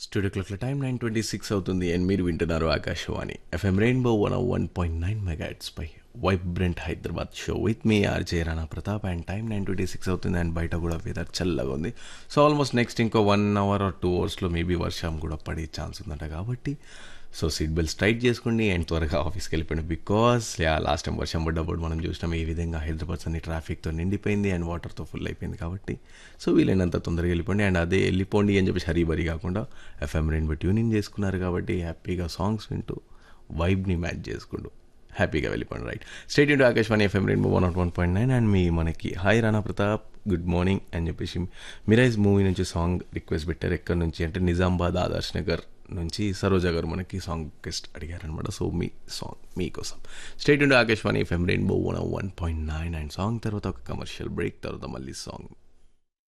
studio క్లాక్ల time nine twenty six అవుతుంది and మీరు వింటున్నారు Akashvani FM rainbow one one point nine megahertz పై vibrant Hyderabad show with me RJ Rana Pratap and time nine twenty six అవుతుంది and బయట కూడా వెదర్ చల్లగా ఉంది సో ఆల్మోస్ట్ నెక్స్ట్ ఇంకో వన్ అవర్ ఆర్ టూ అవర్స్లో మేబీ వర్షం కూడా పడే ఛాన్స్ ఉందంట కాబట్టి సో సీట్ బెల్ట్ స్ట్రైట్ చేసుకోండి అండ్ త్వరగా ఆఫీస్కి వెళ్ళిపోండి బికాస్ యా లాస్ట్ టైం వర్షం పడ్డప్పుడు మనం చూసినాం ఏ విధంగా హైదరాబాద్ అన్ని ట్రాఫిక్తో నిండిపోయింది అండ్ వాటర్తో ఫుల్ అయిపోయింది కాబట్టి సో వీలైనంత తొందరగా వెళ్ళిపోండి అండ్ అదే వెళ్ళిపోండి అని చెప్పేసి హరీబరీ కాకుండా ఎఫ్ఎం రెయిన్బో ట్యూనింగ్ చేసుకున్నారు కాబట్టి హ్యాపీగా సాంగ్స్ వింటూ వైబ్ని మ్యాచ్ చేసుకుంటూ హ్యాపీగా వెళ్ళిపోండి right stay tuned to Akashvani FM rainbow one not one point nine and మీ మనకి hi Rana Pratap good morning అని చెప్పేసి మిరైజ్ మూవీ నుంచి సాంగ్ రిక్వెస్ట్ పెట్టారు ఎక్కడి నుంచి అంటే నిజామాబాద్ ఆదర్శ్ నగర్ నుంచి సరోజా గారు మనకి సాంగ్ రిక్వెస్ట్ అడిగారనమాట సో మీ సాంగ్ మీకోసం stay tuned to Akashvani FM rainbow one one point nine and song తర్వాత ఒక కమర్షియల్ బ్రేక్ తర్వాత మళ్ళీ సాంగ్